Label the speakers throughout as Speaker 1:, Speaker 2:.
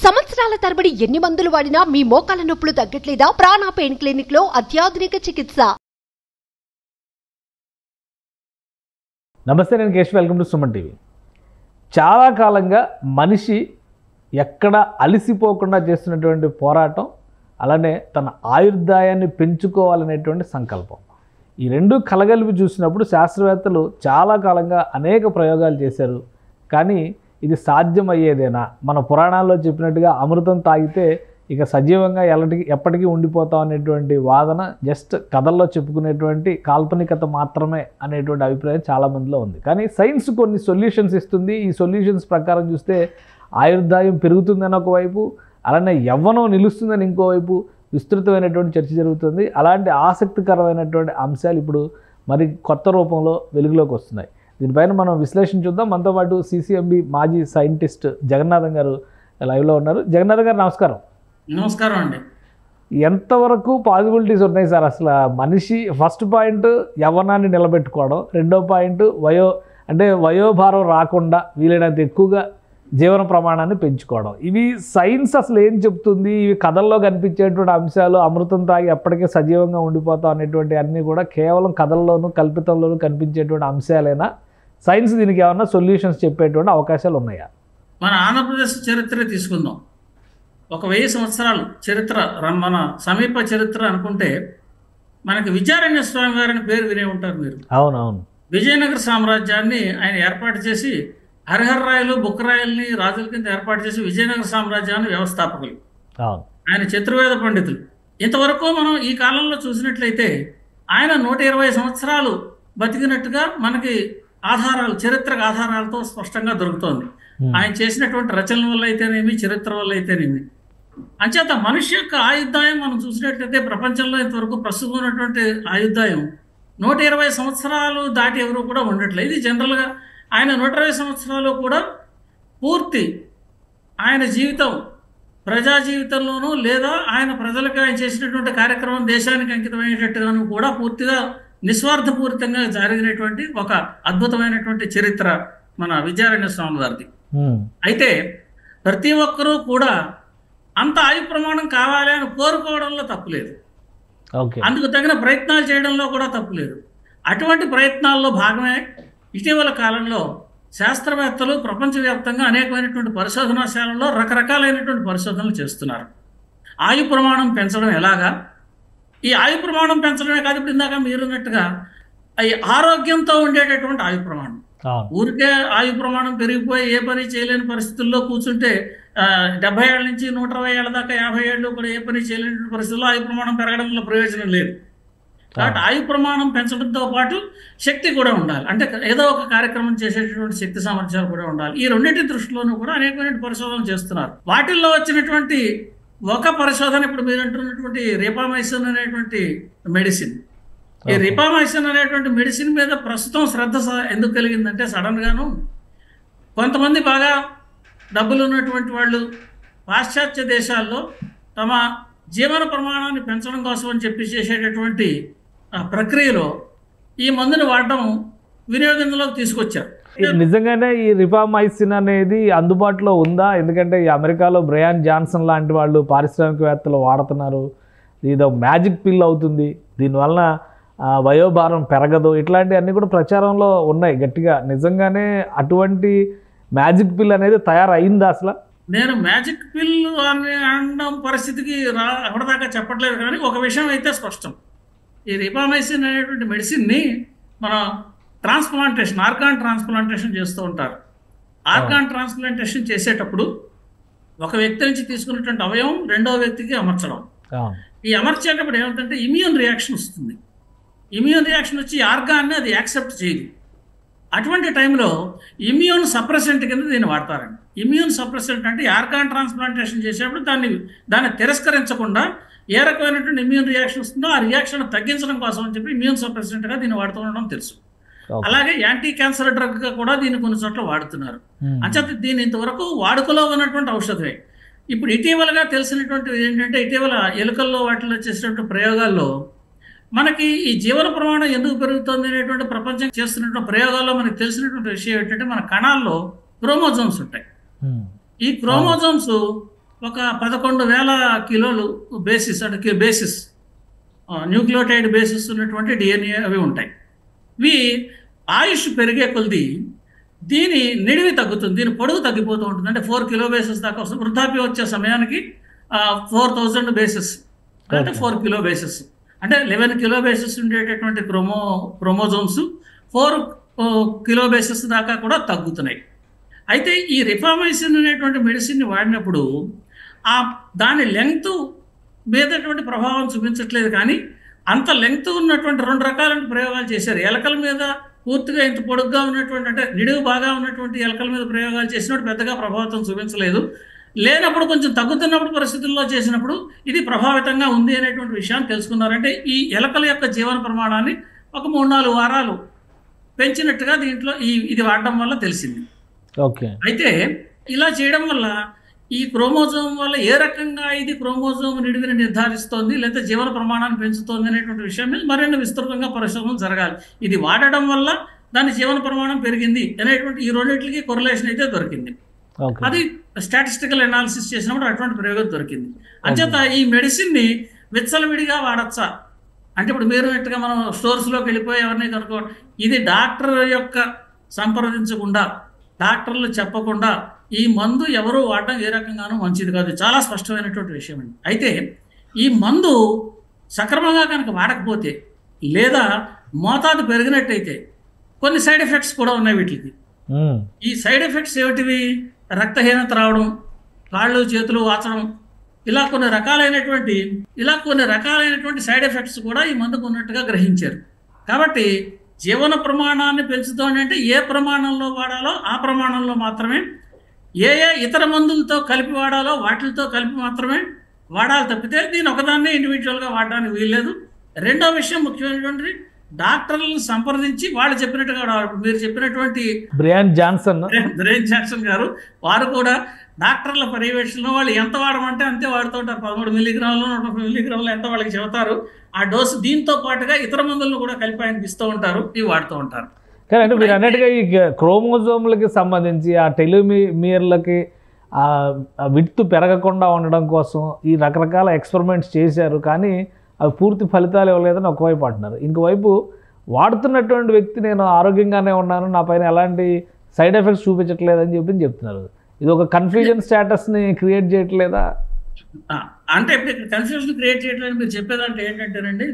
Speaker 1: సంవత్సరాల తరబడి ఎన్ని మందులు వాడినా మీ మోకాల నొప్పులు తగ్గట్లేదా ప్రాణ పెయిన్ క్లినిక్ లో అత్యాధునిక చికిత్స
Speaker 2: నమస్తే నేను Keshav welcome to Suman TV చాలా కాలంగా మనిషి ఎక్కడ అలసిపోకుండా చేస్తున్నటువంటి పోరాటం అలానే తన ఆయుర్దాయాన్ని పెంచుకోవాలనేటువంటి సంకల్పం ఈ రెండు కలగలిపి చూసినప్పుడు శాస్త్రవేత్తలు చాలా కాలంగా అనేక ప్రయోగాలు చేశారు కానీ ఇది సాధ్యమయ్యేదేనా మన పురాణాల్లో చెప్పినట్టుగా అమృతం తాగితే ఇక సజీవంగా ఎల్లటికి ఎప్పటికీ ఉండిపోతాం అనేటువంటి వాదన జస్ట్ కథల్లో చెప్పుకునేటువంటి కాల్పనికత మాత్రమే అనేటువంటి అభిప్రాయం చాలామందిలో ఉంది కానీ సైన్స్ కొన్ని సొల్యూషన్స్ ఇస్తుంది ఈ సొల్యూషన్స్ ప్రకారం చూస్తే ఆయుర్దాయం పెరుగుతుందని ఒకవైపు అలానే యవ్వనం నిలుస్తుందని ఇంకోవైపు విస్తృతమైనటువంటి చర్చ జరుగుతుంది అలాంటి ఆసక్తికరమైనటువంటి అంశాలు ఇప్పుడు మరి కొత్త రూపంలో వెలుగులోకి వస్తున్నాయి దీనిపైన మనం విశ్లేషణ చూద్దాం మనతో పాటు సిసిఎంబి మాజీ సైంటిస్ట్ జగన్నాథం గారు లైవ్లో ఉన్నారు జగన్నాథం గారు నమస్కారం
Speaker 3: నమస్కారం అండి
Speaker 2: ఎంతవరకు పాసిబిలిటీస్ ఉన్నాయి సార్ అసలు మనిషి ఫస్ట్ పాయింట్ యవ్వనాన్ని నిలబెట్టుకోవడం రెండో పాయింట్ వయో అంటే వయోభారం రాకుండా వీలైనంత ఎక్కువగా జీవన ప్రమాణాన్ని పెంచుకోవడం ఇవి సైన్స్ అసలు ఏం చెప్తుంది ఇవి కథల్లో కనిపించేటువంటి అంశాలు అమృతం తాగి ఎప్పటికీ సజీవంగా ఉండిపోతాం అనేటువంటి అన్నీ కూడా కేవలం కథల్లోనూ కల్పితంలోనూ కనిపించేటువంటి అంశాలైనా సైన్స్ దీనికి ఏమన్నా సొల్యూషన్స్ చెప్పేటువంటి అవకాశాలు ఉన్నాయా
Speaker 3: మన ఆంధ్రప్రదేశ్ చరిత్ర తీసుకుందాం ఒక వెయ్యి సంవత్సరాలు చరిత్ర ర- మన సమీప చరిత్ర అనుకుంటే మనకి విద్యారణ్య స్వామి గారిని పేరు వినే ఉంటారు మీరు
Speaker 2: అవునవును
Speaker 3: విజయనగర సామ్రాజ్యాన్ని ఆయన ఏర్పాటు చేసి హరిహరరాయలు బుక్కరాయల్ని రాజుల కింద ఏర్పాటు చేసి విజయనగర సామ్రాజ్యాన్ని వ్యవస్థాపకులు
Speaker 2: అవును
Speaker 3: ఆయన చతుర్వేద పండితులు ఇంతవరకు మనం ఈ కాలంలో చూసినట్లయితే ఆయన నూట ఇరవై సంవత్సరాలు బతికినట్టుగా మనకి ఆధారాలు చరిత్ర ఆధారాలతో స్పష్టంగా దొరుకుతోంది
Speaker 2: Hmm.
Speaker 3: ఆయన చేసినటువంటి రచనల వల్ల అయితేనేమి చరిత్ర వల్ల అయితేనేమి అంచేత మనిషి యొక్క ఆయుర్దాయం మనం చూసినట్లయితే ప్రపంచంలో ఇంతవరకు ప్రస్తుతం ఉన్నటువంటి ఆయుర్దాయం నూట ఇరవై సంవత్సరాలు దాటి ఎవరు కూడా ఉండట్లేదు ఇది జనరల్గా ఆయన నూట ఇరవై సంవత్సరాలు కూడా పూర్తి ఆయన జీవితం ప్రజా జీవితంలోనూ లేదా ఆయన ప్రజలకు ఆయన చేసినటువంటి కార్యక్రమం దేశానికి అంకితమైనట్టుగాను కూడా పూర్తిగా నిస్వార్థపూరితంగా జరిగినటువంటి ఒక అద్భుతమైనటువంటి చరిత్ర మన విద్యారణ్య స్వామి వారిది
Speaker 2: ఉమ్.
Speaker 3: అయితే ప్రతి ఒక్కరూ కూడా అంత ఆయు ప్రమాణం కావాలి అని కోరుకోవడంలో తప్పులేదు
Speaker 2: ఓకే
Speaker 3: అందుకు తగిన ప్రయత్నాలు చేయడంలో కూడా తప్పులేదు అటువంటి ప్రయత్నాల్లో భాగమే ఇటీవల కాలంలో శాస్త్రవేత్తలు ప్రపంచవ్యాప్తంగా అనేకమైనటువంటి పరిశోధనాశాలలో రకరకాలైనటువంటి పరిశోధనలు చేస్తున్నారు ఆయు ప్రమాణం పెంచడం ఎలాగా ఈ ఆయు ప్రమాణం పెంచడమే కాదు ఇప్పుడు ఇందాక మీరున్నట్టుగా ఈ ఆరోగ్యంతో ఉండేటటువంటి ఆయు ప్రమాణం
Speaker 2: అవును
Speaker 3: ఊరికే ఆయు ప్రమాణం పెరిగిపోయి ఏ పని చేయలేని పరిస్థితుల్లో కూర్చుంటే ఆ, డెబ్బై ఏళ్ళ నుంచి నూట ఇరవై ఏళ్ళ దాకా యాభై ఏళ్ళు కూడా ఏ పని చేయలేని పరిస్థితుల్లో ఆయు ప్రమాణం పెరగడం వల్ల ప్రయోజనం లేదు కాబట్టి ఆయు ప్రమాణం పెంచడంతో పాటు శక్తి కూడా ఉండాలి అంటే ఏదో ఒక కార్యక్రమం చేసేటటువంటి శక్తి సామర్థ్యాలు కూడా ఉండాలి ఈ రెండింటి దృష్టిలోనూ కూడా అనేకమైన పరిశోధనలు చేస్తున్నారు వాటిల్లో వచ్చినటువంటి ఒక పరిశోధన ఇప్పుడు మీరు అంటున్నటువంటి రేపామైసిన్ అనేటువంటి మెడిసిన్ ఈ
Speaker 2: Okay.
Speaker 3: రిపామైసిన్ అనేటువంటి మెడిసిన్ మీద ప్రస్తుతం శ్రద్ధ స- ఎందుకు కలిగిందంటే సడన్ గాను కొంతమంది బాగా డబ్బులు ఉన్నటువంటి వాళ్ళు పాశ్చాత్య దేశాల్లో తమ జీవన ప్రమాణాన్ని పెంచడం కోసం అని చెప్పి చేసేటటువంటి ఆ ప్రక్రియలో ఈ మందుని వాడడం వినియోగంలోకి తీసుకొచ్చారు
Speaker 2: ఇది నిజంగానే ఈ రిఫామైసిన్ అనేది అందుబాటులో ఉందా ఎందుకంటే ఈ అమెరికాలో బ్రయాన్ జాన్సన్ లాంటి వాళ్ళు పారిశ్రామికవేత్తలు వాడుతున్నారు ఇది మ్యాజిక్ పిల్ అవుతుంది దీనివలన ఆ, వయోభారం పెరగదు ఇట్లాంటివన్నీ కూడా ప్రచారంలో ఉన్నాయి గట్టిగా నిజంగానే అటువంటి మ్యాజిక్ పిల్ అనేది తయారైందా అసలు
Speaker 3: నేను మ్యాజిక్ పిల్ అని అనడం పరిస్థితికి రా అప్పటిదాకా చెప్పట్లేదు కానీ ఒక విషయం అయితే స్పష్టం ఈ రిపామైసిన్ అనేటువంటి మెడిసిన్ని మన ట్రాన్స్ప్లాంటేషన్ ఆర్గాన్ ట్రాన్స్ప్లాంటేషన్ చేస్తూ ఉంటారు ఆర్గాన్ ట్రాన్స్ప్లాంటేషన్ చేసేటప్పుడు ఒక వ్యక్తి నుంచి తీసుకున్నటువంటి అవయవం రెండో వ్యక్తికి అమర్చడం
Speaker 2: అవును.
Speaker 3: ఈ అమర్చేటప్పుడు ఏమవుతుందంటే ఇమ్యూన్ రియాక్షన్ వస్తుంది ఇమ్యూన్ రియాక్షన్ వచ్చి ఆర్గాన్ని అది యాక్సెప్ట్ చేయదు అటువంటి టైంలో ఇమ్యూన్ సప్రెసెంట్ కింద దీన్ని వాడతారండి ఇమ్యూన్ సప్రెసెంట్ అంటే ఆర్గాన్ ట్రాన్స్ప్లాంటేషన్ చేసేటప్పుడు దాన్ని దాన్ని తిరస్కరించకుండా ఏ రకమైనటువంటి ఇమ్యూన్ రియాక్షన్ వస్తుందో ఆ రియాక్షన్ తగ్గించడం కోసం అని చెప్పి ఇమ్యూన్ సప్రెసెంట్గా దీన్ని వాడుతూ ఉండడం తెలుసు
Speaker 2: ఓకే.
Speaker 3: అలాగే యాంటీ క్యాన్సర్ డ్రగ్గా కూడా దీన్ని కొన్ని చోట్ల వాడుతున్నారు
Speaker 2: ఉమ్.
Speaker 3: అంచేత దీని ఇంతవరకు వాడుకలో ఉన్నటువంటి ఔషధమే ఇప్పుడు ఇటీవలగా తెలిసినటువంటి ఏంటంటే ఇటీవల ఎలుకల్లో వాటిలో చేసినటువంటి ప్రయోగాల్లో మనకి ఈ జీవన ప్రమాణం ఎందుకు పెరుగుతుంది అనేటువంటి ప్రపంచం చేస్తున్నటువంటి ప్రయోగాల్లో మనకి తెలిసినటువంటి విషయం ఏంటంటే మన కణాల్లో క్రోమోజోమ్స్ ఉంటాయి
Speaker 2: ఉమ్.
Speaker 3: ఈ క్రోమోజోమ్స్ ఒక పదకొండు వేల కిలోలు బేసిస్ అంటే బేసిస్ న్యూక్లియోటైడ్ బేసిస్ ఉన్నటువంటి డిఎన్ఏ అవి ఉంటాయి ఇవి ఆయుష్ పెరిగే కొలది దీని నిడివి తగ్గుతుంది దీని పొడుగు తగ్గిపోతూ ఉంటుంది అంటే ఫోర్ కిలో బేసిస్ దాకా వస్తుంది వృద్ధాప్యం వచ్చే సమయానికి ఫోర్ థౌజండ్ బేసిస్ అంటే
Speaker 2: Okay.
Speaker 3: ఫోర్ కిలో బేసిస్ అంటే లెవెన్ కిలో బేసిస్ ఉండేటటువంటి chromo chromosomes four kilo bases దాకా కూడా తగ్గుతున్నాయి అయితే ఈ రిఫార్మైసిన్ అనేటువంటి మెడిసిన్ని వాడినప్పుడు ఆ దాని లెంగ్త్ మీదటువంటి ప్రభావం చూపించట్లేదు కానీ అంత లెంగ్త్ ఉన్నటువంటి రెండు రకాలైన ప్రయోగాలు చేశారు ఎలకల మీద పూర్తిగా ఇంత పొడుగ్గా ఉన్నటువంటి అంటే నిడువు బాగా ఉన్నటువంటి ఎలకల మీద ప్రయోగాలు చేసినప్పుడు పెద్దగా ప్రభావితం చూపించలేదు లేనప్పుడు కొంచెం తగ్గుతున్నప్పుడు పరిస్థితుల్లో చేసినప్పుడు ఇది ప్రభావితంగా ఉంది అనేటువంటి విషయాన్ని తెలుసుకున్నారంటే ఈ ఎలకల యొక్క జీవన ప్రమాణాన్ని ఒక మూడు నాలుగు వారాలు పెంచినట్టుగా దీంట్లో ఈ ఇది వాడడం వల్ల తెలిసింది
Speaker 2: ఓకే
Speaker 3: అయితే ఇలా చేయడం వల్ల ఈ క్రోమోజోమ్ వల్ల ఏ రకంగా ఇది క్రోమోజోమ్ నిడివిని నిర్ధారిస్తోంది లేదా జీవన ప్రమాణాన్ని పెంచుతోంది అనేటువంటి విషయం మీద మరిన్ని విస్తృతంగా పరిశోధన జరగాలి ఇది వాడడం వల్ల దాని జీవన ప్రమాణం పెరిగింది అనేటువంటి ఈ రెండింటికి కొరలేషన్ అయితే దొరికింది
Speaker 2: ఓకే
Speaker 3: అది స్టాటిస్టికల్ అనాలిసిస్ చేసినప్పుడు అటువంటి ప్రయోగం దొరికింది అంచేత ఈ మెడిసిన్ని విచ్చలవిడిగా వాడచ్చా అంటే ఇప్పుడు మీరు ఎట్టుగా మనం స్టోర్స్లోకి వెళ్ళిపోయి ఎవరిని కనుక్కో ఇది డాక్టర్ యొక్క సంప్రదించకుండా డాక్టర్లు చెప్పకుండా ఈ మందు ఎవరు వాడడం ఏ రకంగానూ మంచిది కాదు చాలా స్పష్టమైనటువంటి విషయం అండి అయితే ఈ మందు సక్రమంగా కనుక వాడకపోతే లేదా మోతాదు పెరిగినట్టయితే కొన్ని సైడ్ ఎఫెక్ట్స్ కూడా ఉన్నాయి వీటికి
Speaker 2: ఉమ్,
Speaker 3: ఈ సైడ్ ఎఫెక్ట్స్ ఏమిటివి రక్తహీనత రావడం కాళ్ళు చేతులు వాచడం ఇలా కొన్ని రకాలైనటువంటి ఇలా కొన్ని రకాలైనటువంటి సైడ్ ఎఫెక్ట్స్ కూడా ఈ మందుకు ఉన్నట్టుగా గ్రహించారు కాబట్టి జీవన ప్రమాణాన్ని పెంచుతోంది అంటే ఏ ప్రమాణంలో వాడాలో ఆ ప్రమాణంలో మాత్రమే ఏ ఏ ఇతర మందులతో కలిపి వాడాలో వాటితో కలిపి మాత్రమే వాడాలి తప్పితే దీని ఒకదాన్ని ఇండివిజువల్గా వాడడానికి వీల్లేదు రెండో విషయం ముఖ్యమైనటువంటి డాక్టర్లను సంప్రదించి వాళ్ళు చెప్పినట్టుగా వాడాలి. ఇప్పుడు మీరు చెప్పినటువంటి
Speaker 2: బ్రియాన్ జాన్సన్
Speaker 3: బ్రెయిన్ జాక్సన్ గారు వారు కూడా డాక్టర్ల పర్యవేక్షణలో వాళ్ళు ఎంత వాడమంటే అంతే వాడుతూ ఉంటారు పదమూడు మిల్లీగ్రాములు నూట ముప్పై మిల్లీగ్రాములు ఎంత వాళ్ళకి చెబుతారు ఆ డోసు దీంతో పాటుగా ఇతర మందులను కూడా కలిపి ఆయనకి ఇస్తూ ఉంటారు ఇవి వాడుతూ ఉంటారు
Speaker 2: కానీ అంటే మీరు అన్నట్టుగా ఈ క్రోమోజోమ్లకి సంబంధించి ఆ టెలిమియర్లకి ఆ విడ్త్ పెరగకుండా ఉండడం కోసం ఈ రకరకాల ఎక్స్పెరిమెంట్స్ చేశారు కానీ అవి పూర్తి ఫలితాలు ఇవ్వలేదని ఒకవైపు అంటున్నారు ఇంకోవైపు వాడుతున్నటువంటి వ్యక్తి నేను ఆరోగ్యంగానే ఉన్నాను నా పైన ఎలాంటి సైడ్ ఎఫెక్ట్స్ చూపించట్లేదని చెప్పి చెప్తున్నారు ఇది ఒక కన్ఫ్యూజన్ స్టేటస్ని క్రియేట్ చేయట్లేదా
Speaker 3: ఆ, అంటే ఇప్పుడు ఇక్కడ కన్ఫ్యూజన్ క్రియేట్ చేయడానికి మీరు చెప్పేదంటే ఏంటంటేనండి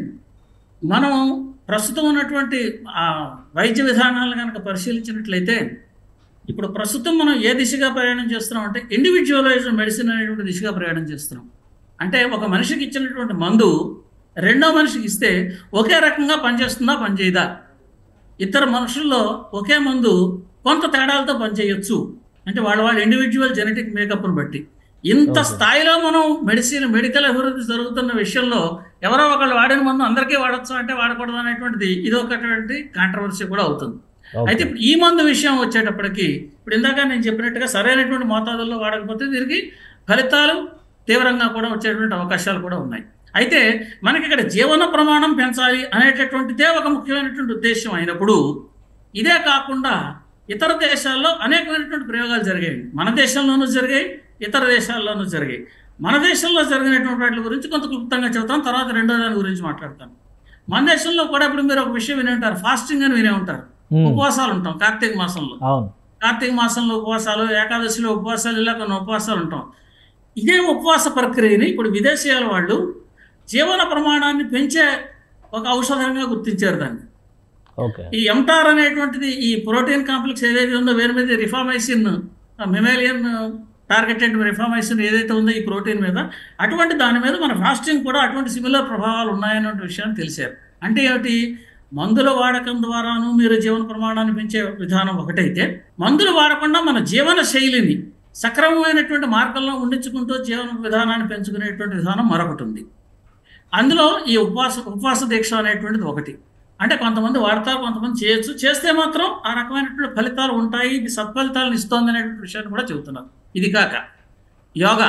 Speaker 3: మనం ప్రస్తుతం ఉన్నటువంటి ఆ, వైద్య విధానాలను కనుక పరిశీలించినట్లయితే ఇప్పుడు ప్రస్తుతం మనం ఏ దిశగా ప్రయాణం చేస్తున్నాం అంటే ఇండివిజువలైజ్డ్ మెడిసిన్ అనేటువంటి దిశగా ప్రయాణం చేస్తున్నాం అంటే ఒక మనిషికి ఇచ్చినటువంటి మందు రెండో మనిషికి ఇస్తే ఒకే రకంగా పనిచేస్తుందా పనిచేయదా ఇద్దరు మనుషుల్లో ఒకే మందు కొంత తేడాలతో పనిచేయొచ్చు అంటే వాళ్ళ వాళ్ళ ఇండివిజువల్ జెనెటిక్ మేకప్ను బట్టి ఇంత
Speaker 2: Okay.
Speaker 3: స్థాయిలో మనం మెడిసిన్ మెడికల్ అభివృద్ధి జరుగుతున్న విషయంలో ఎవరో ఒకళ్ళు వాడిన మందు అందరికీ వాడచ్చు అంటే వాడకూడదు అనేటువంటిది ఇది ఒకటువంటి కాంట్రవర్సీ కూడా అవుతుంది అయితే ఇప్పుడు ఈ మందు విషయం వచ్చేటప్పటికి ఇప్పుడు ఇందాక నేను చెప్పినట్టుగా సరైనటువంటి మోతాదుల్లో వాడకపోతే దీనికి ఫలితాలు తీవ్రంగా కూడా వచ్చేటువంటి అవకాశాలు కూడా ఉన్నాయి అయితే మనకి ఇక్కడ జీవన ప్రమాణం పెంచాలి అనేటటువంటిదే ఒక ముఖ్యమైనటువంటి ఉద్దేశం అయినప్పుడు ఇదే కాకుండా ఇతర దేశాల్లో అనేకమైనటువంటి ప్రయోగాలు జరిగాయి మన దేశంలోనూ జరిగాయి ఇతర దేశాల్లోనూ జరిగాయి మన దేశంలో జరిగినటువంటి వాటి గురించి కొంత క్లుప్తంగా చెబుతాం తర్వాత రెండో దాని గురించి మాట్లాడతాను మన దేశంలో కూడా ఇప్పుడు మీరు ఒక విషయం వినే ఉంటారు ఫాస్టింగ్ అని వినే ఉంటారు
Speaker 2: ఉమ్,
Speaker 3: ఉపవాసాలు ఉంటాం కార్తీక మాసంలో
Speaker 2: అవును
Speaker 3: కార్తీక మాసంలో ఉపవాసాలు ఏకాదశిలో ఉపవాసాలు ఇలా కొన్ని ఉపవాసాలు ఉంటాం ఇదే ఉపవాస ప్రక్రియని ఇప్పుడు విదేశీయాల వాళ్ళు జీవన ప్రమాణాన్ని పెంచే ఒక ఔషధంగా గుర్తించారు దాన్ని
Speaker 2: ఓకే
Speaker 3: ఈ ఎంటార్ అనేటువంటిది ఈ ప్రోటీన్ కాంప్లెక్స్ ఏదైతే ఉందో వేరే మీద రిఫామైసిన్ మెమాలియన్ టార్గెటెడ్ రిఫామైసిన్ ఏదైతే ఉందో ఈ ప్రోటీన్ మీద అటువంటి దాని మీద మన ఫాస్టింగ్ కూడా అటువంటి సిమిలర్ ప్రభావాలు ఉన్నాయనే విషయాన్ని తెలిసారు అంటే ఏమిటి మందుల వాడకం ద్వారాను మీరు జీవన ప్రమాణాన్ని పెంచే విధానం ఒకటైతే మందులు వాడకుండా మన జీవన శైలిని సక్రమమైనటువంటి మార్గంలో ఉండించుకుంటూ జీవన విధానాన్ని పెంచుకునేటువంటి విధానం మరొకటి ఉంది అందులో ఈ ఉపవాస ఉపవాస దీక్ష అనేటువంటిది ఒకటి అంటే కొంతమంది వాడతారు కొంతమంది చేయొచ్చు చేస్తే మాత్రం ఆ రకమైనటువంటి ఫలితాలు ఉంటాయి ఇది సత్ఫలితాలను ఇస్తోంది అనేటువంటి విషయాన్ని కూడా చెబుతున్నారు ఇది కాక యోగా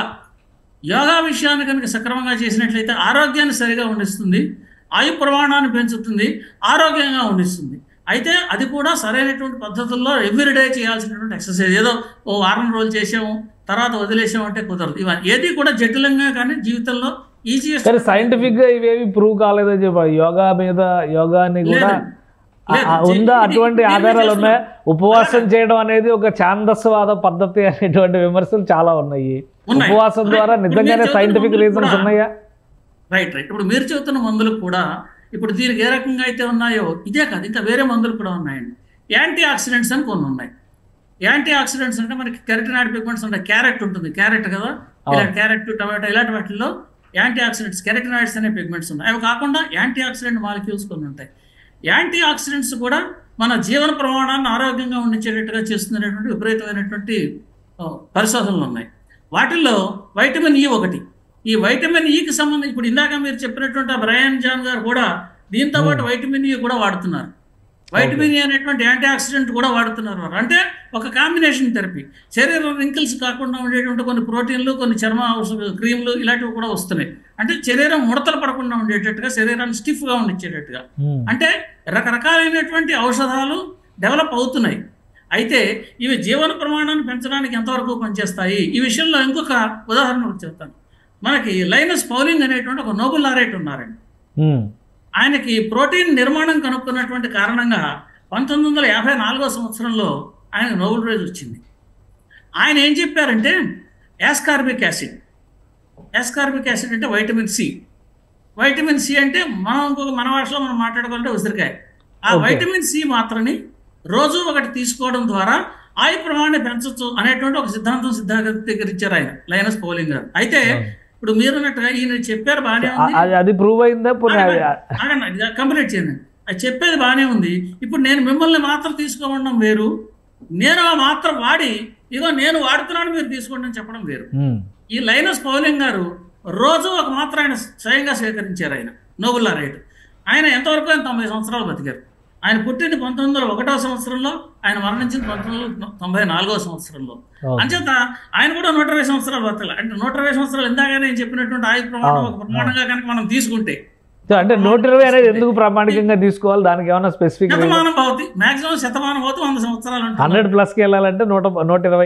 Speaker 3: యోగా విషయాన్ని కనుక సక్రమంగా చేసినట్లయితే ఆరోగ్యాన్ని సరిగా ఉండిస్తుంది ఆయు ప్రమాణాన్ని పెంచుతుంది ఆరోగ్యంగా ఉండిస్తుంది అయితే అది కూడా సరైనటువంటి పద్ధతుల్లో ఎవ్రీడే చేయాల్సినటువంటి ఎక్సర్సైజ్ ఏదో ఓ వారం రోజులు చేసాము తర్వాత వదిలేసాము అంటే కుదరదు ఇవన్నీ ఏది కూడా జటిలంగా కానీ జీవితంలో ఈజీయెస్ట్
Speaker 2: కానీ సైంటిఫిక్ గా ఇవేవి ప్రూవ్ కాలేదని చెప్పారు యోగా మీద యోగాని కూడా
Speaker 3: లేదండి.
Speaker 2: ఆ-
Speaker 3: లేదు.
Speaker 2: ఆ ఉందా
Speaker 3: ఇది-
Speaker 2: అటువంటి
Speaker 3: దీన్ని
Speaker 2: ఆధారాలు
Speaker 3: చేస్తున్నాం.
Speaker 2: ఉన్నాయా ఉపవాసం చేయడం అనేది ఒక ఛాందస్వాద పద్ధతి అనేటువంటి విమర్శలు చాలా ఉన్నాయి
Speaker 3: ఉన్నాయి.
Speaker 2: ఉపవాసం ద్వారా
Speaker 3: ఇప్పుడు
Speaker 2: నిజంగానే
Speaker 3: మీరు
Speaker 2: సైంటిఫిక్
Speaker 3: చెబుతున్న
Speaker 2: రీజన్స్
Speaker 3: కూడా-
Speaker 2: ఉన్నాయా
Speaker 3: రైట్ రైట్ ఇప్పుడు మీరు చెబుతున్న మందులు కూడా ఇప్పుడు దీనికి ఏ రకంగా అయితే ఉన్నాయో ఇదే కాదు ఇంకా వేరే మందులు కూడా ఉన్నాయండి యాంటీ ఆక్సిడెంట్స్ అని కొన్ని ఉన్నాయి యాంటీ ఆక్సిడెంట్స్ అంటే మనకి కెరటినాయిడ్ పిగ్మెంట్స్ ఉంటాయి క్యారెట్ ఉంటుంది క్యారెట్ కదా ఇలా క్యారెట్ టమాటో ఇలాంటి వాటిల్లో యాంటీ ఆక్సిడెంట్స్ కెరటినాయిడ్స్ అనే పిగ్మెంట్స్ ఉన్నాయి అవి కాకుండా యాంటీ ఆక్సిడెంట్ మాలిక్యూల్స్ కొన్ని ఉంటాయి యాంటీ ఆక్సిడెంట్స్ కూడా మన జీవన ప్రమాణాన్ని ఆరోగ్యంగా ఉండించేటట్టుగా చేస్తున్నటువంటి విపరీతమైనటువంటి ఆ, పరిశోధనలు ఉన్నాయి వాటిల్లో వైటమిన్ ఈ ఒకటి ఈ వైటమిన్ ఈకి సంబంధించి ఇప్పుడు ఇందాక మీరు చెప్పినటువంటి ఆ బ్రయాన్ జాన్ గారు కూడా దీంతో పాటు వైటమిన్ ఈ కూడా వాడుతున్నారు వైటమిన్ ఈ అనేటువంటి యాంటీ ఆక్సిడెంట్ కూడా వాడుతున్నారు వారు అంటే ఒక కాంబినేషన్ థెరపీ శరీరం రింకిల్స్ కాకుండా ఉండేటువంటి కొన్ని ప్రోటీన్లు కొన్ని చర్మ ఔషధ క్రీమ్లు ఇలాంటివి కూడా వస్తున్నాయి అంటే శరీరం ముడతలు పడకుండా ఉండేటట్టుగా శరీరాన్ని స్టిఫ్గా ఉండిచ్చేటట్టుగా
Speaker 2: ఉమ్.
Speaker 3: అంటే రకరకాలైనటువంటి ఔషధాలు డెవలప్ అవుతున్నాయి అయితే ఇవి జీవన ప్రమాణాన్ని పెంచడానికి ఎంతవరకు పనిచేస్తాయి ఈ విషయంలో ఇంకొక ఉదాహరణ ఒకటి చెప్తాను మనకి లైనస్ పౌలింగ్ అనేటువంటి ఒక నోబుల్ లారేట్ ఉన్నారండి
Speaker 2: ఉమ్.
Speaker 3: ఆయనకి ప్రోటీన్ నిర్మాణం కనుక్కున్నటువంటి కారణంగా పంతొమ్మిది వందల యాభై నాలుగో సంవత్సరంలో ఆయనకు నోబెల్ ప్రైజ్ వచ్చింది ఆయన ఏం చెప్పారంటే యాస్కార్బిక్ యాసిడ్ యాస్కార్బిక్ యాసిడ్ అంటే వైటమిన్ సి వైటమిన్ సి అంటే మనం ఇంకొక మన భాషలో మనం మాట్లాడుకోవాలంటే ఉసిరికాయ ఆ
Speaker 2: Okay.
Speaker 3: వైటమిన్ సి మాత్రని రోజు ఒకటి తీసుకోవడం ద్వారా ఆయు ప్రమాణాన్ని పెంచవచ్చు అనేటువంటి ఒక సిద్ధాంతం సిద్ధాంతీకరించారు ఆయన లైనస్ పౌలింగ్ గారు అయితే ఇప్పుడు మీరు అన్నట్టుగా ఈయన చెప్పారు బాగానే
Speaker 2: ఆ-
Speaker 3: ఉంది
Speaker 2: అది- అది ప్రూవ్ అయిందా పోనీ అది-
Speaker 3: ఆగండి కంప్లీట్ చేయండి అది చెప్పేది బాగానే ఉంది ఇప్పుడు నేను మిమ్మల్ని మాత్రం తీసుకోవడం వేరు నేను ఆ మాత్రం వాడి ఇగో నేను వాడుతున్నాను మీరు తీసుకోండి అని చెప్పడం వేరు
Speaker 2: ఉమ్.
Speaker 3: ఈ లైనస్ పౌలింగ్ గారు రోజు ఒక మాత్రం ఆయన స్వయంగా స్వీకరించారు ఆయన నోబుల్ రేట్ ఆయన ఎంతవరకు ఆయన తొంభై సంవత్సరాలు బతికారు ఆయన పుట్టింది పంతొమ్మిది వందల ఒకటో సంవత్సరంలో ఆయన మరణించింది పంతొమ్మిది వందల తొంభై నాలుగో సంవత్సరంలో
Speaker 2: ఓకే.
Speaker 3: అంచేత ఆయన కూడా నూట ఇరవై సంవత్సరాలు బతకాలి అంటే నూట ఇరవై సంవత్సరాలు ఇందాక నేను చెప్పినటువంటి ఆయు ప్రమాణం ఒక ప్రమాణంగా కనుక మనం తీసుకుంటే
Speaker 2: సో అంటే నూట ఇరవై అనేది ఎందుకు ప్రామాణికంగా తీసుకోవాలి దానికి ఏమైనా స్పెసిఫిక్
Speaker 3: శతమానం భవతి మాక్సిమం శతమానం భవతి వంద సంవత్సరాలు ఉంటుంది
Speaker 2: హండ్రెడ్ ప్లస్కి వెళ్ళాలంటే నూట నూట ఇరవై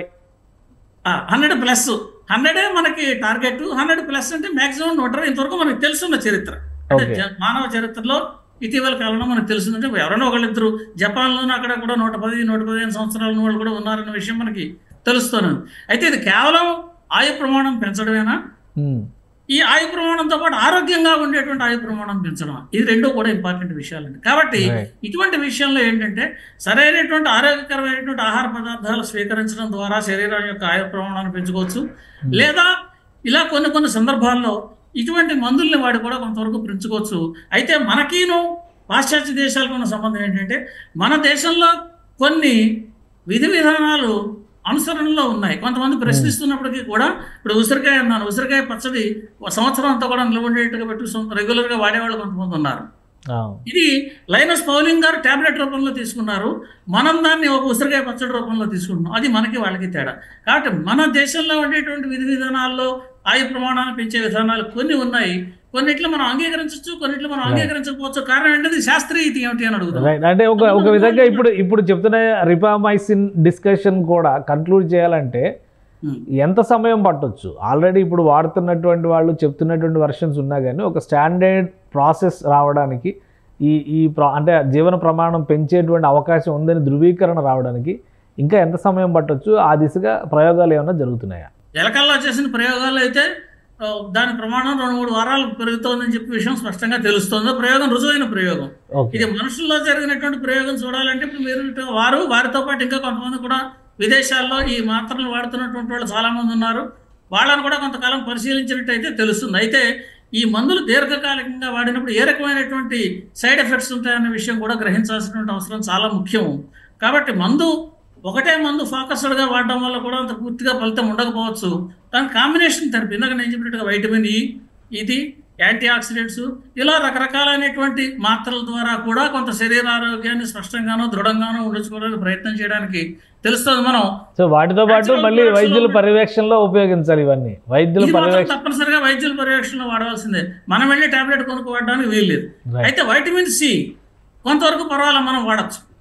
Speaker 3: హండ్రెడ్ ప్లస్ హండ్రెడే మనకి టార్గెట్ హండ్రెడ్ ప్లస్ అంటే మాక్సిమం నూట ఇరవై ఇంతవరకు మనకి తెలుసున్న చరిత్ర అంటే
Speaker 2: Okay.
Speaker 3: జ- మానవ చరిత్రలో ఇటీవల కాలంలో మనకు తెలుస్తుందంటే ఎవరైనా ఒకళ్ళిద్దరు జపాన్లోనూ అక్కడ కూడా నూట పది నూట పదిహేను సంవత్సరాల ఉన్న వాళ్ళు కూడా ఉన్నారన్న విషయం మనకి తెలుస్తూనే ఉంది అయితే ఇది కేవలం ఆయు ప్రమాణం పెంచడమేనా
Speaker 2: ఉమ్.
Speaker 3: ఈ ఆయు ప్రమాణంతో పాటు ఆరోగ్యంగా ఉండేటువంటి ఆయు ప్రమాణం పెంచడం ఇది రెండు కూడా ఇంపార్టెంట్ విషయాలండి కాబట్టి
Speaker 2: Right.
Speaker 3: ఇటువంటి విషయంలో ఏంటంటే సరైనటువంటి ఆరోగ్యకరమైనటువంటి ఆహార పదార్థాలు స్వీకరించడం ద్వారా శరీరం యొక్క ఆయు ప్రమాణాన్ని పెంచుకోవచ్చు లేదా ఇలా కొన్ని కొన్ని సందర్భాల్లో ఇటువంటి మందుల్ని వాడి కూడా కొంతవరకు పెంచుకోవచ్చు అయితే మనకిను పాశ్చాత్య దేశాలకు ఉన్న సంబంధం ఏంటంటే మన దేశంలో కొన్ని విధి విధానాలు అనుసరణలో ఉన్నాయి కొంతమంది ప్రశ్నిస్తున్నప్పటికీ కూడా ఇప్పుడు ఉసిరికాయ అన్నాను ఉసిరికాయ పచ్చడి ఒక సంవత్సరం అంతా కూడా నిలబడేట్టుగా పెట్టి రెగ్యులర్గా వాడేవాళ్ళు కొంతమంది ఉన్నారు
Speaker 2: ఆ.
Speaker 3: ఇది లైనస్ పౌలింగ్ గారు టాబ్లెట్ రూపంలో తీసుకున్నారు మనం దాన్ని ఒక ఉసిరికాయ పచ్చడి రూపంలో తీసుకుంటున్నాం అది మనకి వాళ్ళకి తేడా కాబట్టి మన దేశంలో ఉండేటువంటి విధి విధానాల్లో ఆయు ప్రమాణాన్ని పెంచే విధానాలు కొన్ని ఉన్నాయి కొన్నిట్లో మనం అంగీకరించవచ్చు కొన్నిట్లో మనం అంగీకరించకపోవచ్చు కారణం ఏంటది శాస్త్రీయత ఏమిటి అని అడుగుతాం
Speaker 2: రైట్ అంటే ఒక ఒక విధంగా ఇప్పుడు ఇప్పుడు చెప్తున్న రిపామైసిన్ డిస్కషన్ కూడా కంక్లూడ్ చేయాలంటే
Speaker 3: ఉమ్.
Speaker 2: ఎంత సమయం పట్టొచ్చు ఆల్రెడీ ఇప్పుడు వాడుతున్నటువంటి వాళ్ళు చెప్తున్నటువంటి వర్షన్స్ ఉన్నా కానీ ఒక స్టాండర్డ్ ప్రాసెస్ రావడానికి ఈ ఈ ప్ర- అంటే జీవన ప్రమాణం పెంచేటువంటి అవకాశం ఉందని ధృవీకరణ రావడానికి ఇంకా ఎంత సమయం పట్టొచ్చు ఆ దిశగా ప్రయోగాలు ఏమైనా జరుగుతున్నాయా
Speaker 3: ఎలకల్లో చేసిన ప్రయోగాలు అయితే ఆ, దాని ప్రమాణం రెండు మూడు వారాలు పెరుగుతోందని చెప్పి విషయం స్పష్టంగా తెలుస్తుంది ప్రయోగం రుజువైన ప్రయోగం
Speaker 2: ఓకే
Speaker 3: ఇది మనుషుల్లో జరిగినటువంటి ప్రయోగం చూడాలంటే ఇప్పుడు మీరు ఇటు- వారు వారితో పాటు ఇంకా కొంతమంది కూడా విదేశాల్లో ఈ మాత్రలు వాడుతున్నటువంటి వాళ్ళు చాలామంది ఉన్నారు వాళ్ళని కూడా కొంతకాలం పరిశీలించినట్టయితే తెలుస్తుంది అయితే ఈ మందులు దీర్ఘకాలికంగా వాడినప్పుడు ఏ రకమైనటువంటి సైడ్ ఎఫెక్ట్స్ ఉంటాయనే విషయం కూడా గ్రహించాల్సినటువంటి అవసరం చాలా ముఖ్యం కాబట్టి మందు ఒకటే మందు ఫోకస్డ్గా వాడడం వల్ల కూడా అంత పూర్తిగా ఫలితం ఉండకపోవచ్చు దాని కాంబినేషన్ థెరపీ ఇందాక నేను చెప్పినట్టుగా వైటమిన్ ఈ ఇది యాంటీ ఆక్సిడెంట్స్ ఇలా రకరకాలైనటువంటి మాత్రల ద్వారా కూడా కొంత శరీర ఆరోగ్యాన్ని స్పష్టంగానో దృఢంగానో ఉండించుకోవడానికి ప్రయత్నం చేయడానికి తెలుస్తుంది మనం
Speaker 2: సో వాటితో పాటు
Speaker 3: Natural
Speaker 2: మళ్ళీ
Speaker 3: products లో
Speaker 2: వైద్యుల
Speaker 3: ఉండే-
Speaker 2: పర్యవేక్షణలో ఉపయోగించాలి ఇవన్నీ వైద్యుల
Speaker 3: ఇది మాత్రం
Speaker 2: పర్యవేక్షణ
Speaker 3: తప్పనిసరిగా వైద్యుల పర్యవేక్షణలో వాడవలసిందే మనం వెళ్ళి టాబ్లెట్ కొనుక్కోవడానికి వీల్లేదు
Speaker 2: Right.
Speaker 3: అయితే వైటమిన్ సి కొంతవరకు పర్వాలేదు మనం వాడచ్చు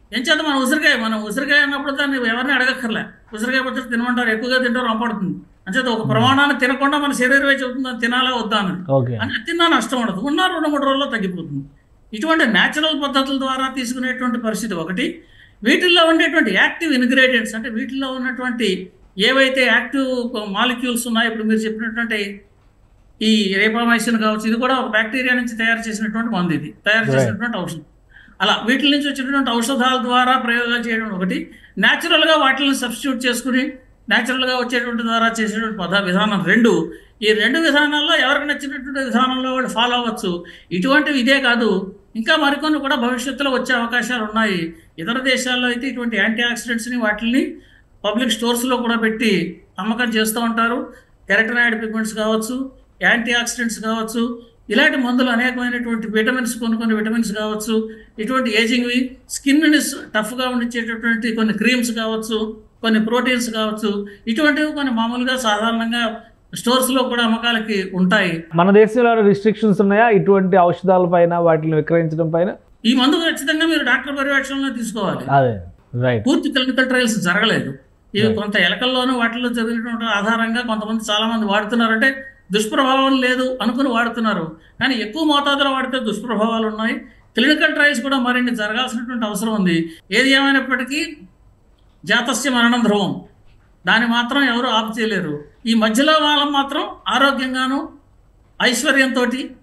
Speaker 3: ఏం చేత మనం ఉసిరికాయ మనం ఉసిరికాయ అన్నప్పుడు దాన్ని ఎవరిని అడగక్కర్లే ఉసిరికాయ పచ్చడి తినమంటారు ఎక్కువగా తింటారు రంపడుతుంది అంచేత ఒక ప్రమాణాన్ని తినకుండా మన శరీరమే చెబుతుంది అది తినాలా వద్దా అని
Speaker 2: ఓకే
Speaker 3: అని తిన్నా నష్టం ఉండదు ఉన్న రెండు మూడు రోజుల్లో తగ్గిపోతుంది ఇటువంటి న్యాచురల్ పద్ధతుల ద్వారా తీసుకునేటువంటి పరిస్థితి ఒకటి వీటిల్లో ఉండేటువంటి యాక్టివ్ ఇంగ్రీడియంట్స్ అంటే వీటిల్లో ఉన్నటువంటి ఏవైతే యాక్టివ్ మాలిక్యూల్స్ ఉన్నాయో ఇప్పుడు మీరు చెప్పినటువంటి ఈ రేపామైసిన్ కావచ్చు ఇది కూడా ఒక బ్యాక్టీరియా నుంచి తయారు చేసినటువంటి మందు ఇది తయారు
Speaker 2: Right.
Speaker 3: చేసినటువంటి ఔషధం అలా వీటి నుంచి వచ్చినటువంటి ఔషధాల ద్వారా ప్రయోగాలు చేయడం ఒకటి న్యాచురల్గా వాటిని సబ్స్టిట్యూట్ చేసుకుని న్యాచురల్గా వచ్చేటువంటి ద్వారా చేసేటువంటి పద విధానం రెండు ఈ రెండు విధానాల్లో ఎవరికి నచ్చినటువంటి విధానంలో వాళ్ళు ఫాలో అవ్వచ్చు ఇటువంటివి ఇదే కాదు ఇంకా మరికొన్ని కూడా భవిష్యత్తులో వచ్చే అవకాశాలు ఉన్నాయి ఇతర దేశాల్లో అయితే ఇటువంటి యాంటీ ఆక్సిడెంట్స్ని వాటిని పబ్లిక్ స్టోర్స్లో కూడా పెట్టి అమ్మకం చేస్తూ ఉంటారు కెరటనాయిడ్ పిగ్మెంట్స్ కావచ్చు యాంటీ ఆక్సిడెంట్స్ కావచ్చు ఇలాంటి మందులు అనేకమైనటువంటి విటమిన్స్ కొన్ని కొన్ని విటమిన్స్ కావచ్చు ఇటువంటి ఏజింగ్వి స్కిన్ని టఫ్గా ఉండించేటటువంటి కొన్ని క్రీమ్స్ కావచ్చు కొన్ని ప్రోటీన్స్ కావచ్చు ఇటువంటివి కొన్ని మామూలుగా సాధారణంగా స్టోర్స్లో కూడా అమ్మకాలకి ఉంటాయి
Speaker 2: మన దేశంలో రిస్ట్రిక్షన్స్ ఉన్నాయా ఇటువంటి ఔషధాల పైన వాటిని విక్రయించడం పైన
Speaker 3: ఈ మందు ఖచ్చితంగా మీరు డాక్టర్ పర్యవేక్షణలో తీసుకోవాలి
Speaker 2: అదే రైట్
Speaker 3: పూర్తి క్లినికల్ ట్రయల్స్ జరగలేదు ఇవి
Speaker 2: Right.
Speaker 3: కొంత ఎలకల్లోనూ వాటిలో జరిగినటువంటి ఆధారంగా కొంతమంది చాలా మంది వాడుతున్నారంటే దుష్ప్రభావం లేదు అనుకుని వాడుతున్నారు కానీ ఎక్కువ మోతాదులో వాడితే దుష్ప్రభావాలు ఉన్నాయి క్లినికల్ ట్రయల్స్ కూడా మరిన్ని జరగాల్సినటువంటి అవసరం ఉంది ఏది ఏమైనప్పటికీ జాతస్య మరణం ధ్రువం దాన్ని మాత్రం ఎవరు ఆపు చేయలేరు ఈ మధ్యలో వాళ్ళం మాత్రం ఆరోగ్యంగాను ఐశ్వర్యంతో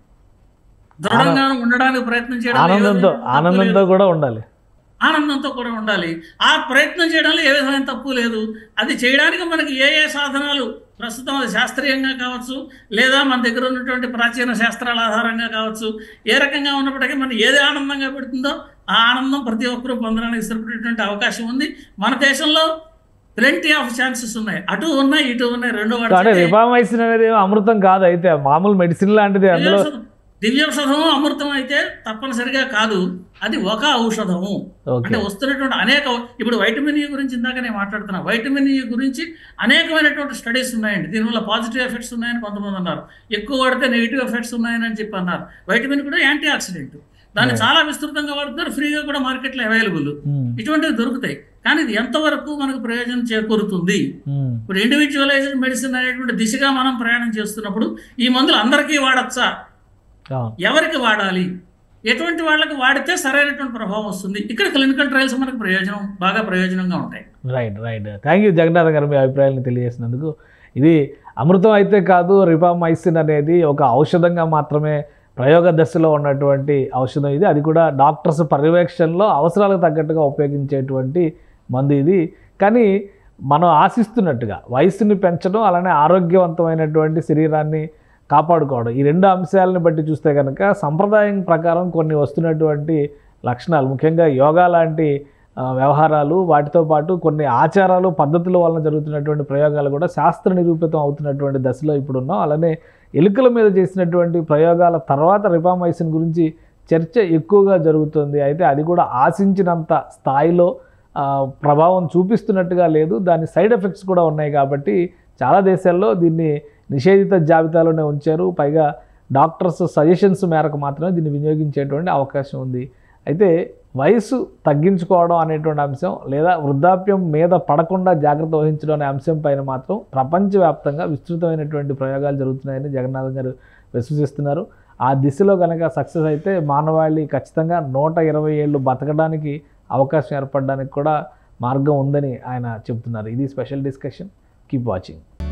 Speaker 3: దృఢంగాను ఉండడానికి ప్రయత్నం చేయడం ఏ
Speaker 2: ఆనందంతో
Speaker 3: విధమైన తప్పు
Speaker 2: ఆనందంతో
Speaker 3: లేదు.
Speaker 2: కూడా ఉండాలి
Speaker 3: ఆనందంతో కూడా ఉండాలి ఆ ప్రయత్నం చేయడంలో ఏ విధమైన తప్పు లేదు అది చేయడానికి మనకి ఏ ఏ సాధనాలు ప్రస్తుతం అది శాస్త్రీయంగా కావచ్చు లేదా మన దగ్గర ఉన్నటువంటి ప్రాచీన శాస్త్రాల ఆధారంగా కావచ్చు ఏ రకంగా ఉన్నప్పటికీ మనం ఏది ఆనందంగా పెడుతుందో ఆ ఆనందం ప్రతి ఒక్కరూ పొందడానికి సరిపడేటువంటి అవకాశం ఉంది మన దేశంలో ప్లెంటీ ఆఫ్ ఛాన్సెస్ ఉన్నాయి అటు ఉన్నాయి ఇటు ఉన్నాయి రెండు
Speaker 2: అంటే
Speaker 3: వాటి
Speaker 2: రిబామైసిన్ అనేది ఏమో అమృతం కాదు అయితే మామూలు మెడిసిన్ లాంటిది అందులో
Speaker 3: దివ్యౌషధము అమృతం అయితే తప్పనిసరిగా కాదు అది ఒక ఔషధము
Speaker 2: ఓకే
Speaker 3: అంటే వస్తున్నటువంటి అనేక ఇప్పుడు వైటమిన్ ఈ గురించి ఇందాక నేను మాట్లాడుతున్నా వైటమిన్ ఈ గురించి అనేకమైనటువంటి స్టడీస్ ఉన్నాయండి దీనివల్ల పాజిటివ్ ఎఫెక్ట్స్ ఉన్నాయని కొంతమంది అన్నారు ఎక్కువ వాడితే నెగిటివ్ ఎఫెక్ట్స్ ఉన్నాయని అని చెప్పి అన్నారు వైటమిన్ కూడా యాంటీ ఆక్సిడెంట్ దాన్ని చాలా విస్తృతంగా వాడుతున్నారు ఫ్రీగా కూడా మార్కెట్లో అవైలబుల్
Speaker 2: ఉమ్,
Speaker 3: ఇటువంటివి దొరుకుతాయి కానీ ఇది ఎంతవరకు మనకు ప్రయోజనం చేకూరుతుంది
Speaker 2: ఉమ్,
Speaker 3: ఇప్పుడు ఇండివిజువలైజ్డ్ మెడిసిన్ అనేటువంటి దిశగా మనం ప్రయాణం చేస్తున్నప్పుడు ఈ మందులు అందరికీ వాడచ్చా
Speaker 2: అవును.
Speaker 3: ఎవరికి వాడాలి ఎటువంటి వాళ్ళకి వాడితే సరైనటువంటి ప్రభావం వస్తుంది ఇక్కడ క్లినికల్ ట్రయల్స్ మనకు ప్రయోజనం బాగా ప్రయోజనంగా ఉంటాయి
Speaker 2: right right thank you Jagannath garu మీ అభిప్రాయాలను తెలియజేసినందుకు ఇది అమృతం అయితే కాదు రిపామైసిన్ అనేది ఒక ఔషధంగా మాత్రమే ప్రయోగ దశలో ఉన్నటువంటి ఔషధం ఇది అది కూడా డాక్టర్స్ పర్యవేక్షణలో అవసరాలకు తగ్గట్టుగా ఉపయోగించేటువంటి మందు ఇది కానీ మనం ఆశిస్తున్నట్టుగా వయసుని పెంచడం అలానే ఆరోగ్యవంతమైనటువంటి శరీరాన్ని కాపాడుకోవడం ఈ రెండు అంశాలను బట్టి చూస్తే కనుక సంప్రదాయం ప్రకారం కొన్ని వస్తున్నటువంటి లక్షణాలు ముఖ్యంగా యోగా లాంటి ఆ, వ్యవహారాలు వాటితో పాటు కొన్ని ఆచారాలు పద్ధతుల వలన జరుగుతున్నటువంటి ప్రయోగాలు కూడా శాస్త్ర నిరూపితం అవుతున్నటువంటి దశలో ఇప్పుడు ఉన్నాం అలానే ఎలుకల మీద చేసినటువంటి ప్రయోగాల తర్వాత రిపామైసిన్ గురించి చర్చ ఎక్కువగా జరుగుతుంది అయితే అది కూడా ఆశించినంత స్థాయిలో ఆ, ప్రభావం చూపిస్తున్నట్టుగా లేదు దాని సైడ్ ఎఫెక్ట్స్ కూడా ఉన్నాయి కాబట్టి చాలా దేశాల్లో దీన్ని నిషేధిత జాబితాలోనే ఉంచారు పైగా డాక్టర్స్ సజెషన్స్ మేరకు మాత్రమే దీన్ని వినియోగించేటువంటి అవకాశం ఉంది అయితే వయసు తగ్గించుకోవడం అనేటువంటి అంశం లేదా వృద్ధాప్యం మీద పడకుండా జాగ్రత్త వహించడం అనే అంశం పైన మాత్రం ప్రపంచవ్యాప్తంగా విస్తృతమైనటువంటి ప్రయోగాలు జరుగుతున్నాయని జగన్నాథం గారు విశ్వసిస్తున్నారు ఆ దిశలో కనుక సక్సెస్ అయితే మానవాళి ఖచ్చితంగా నూట ఇరవై ఏళ్ళు బతకడానికి అవకాశం ఏర్పడడానికి కూడా మార్గం ఉందని ఆయన చెబుతున్నారు ఇది స్పెషల్ డిస్కషన్ కీప్ వాచింగ్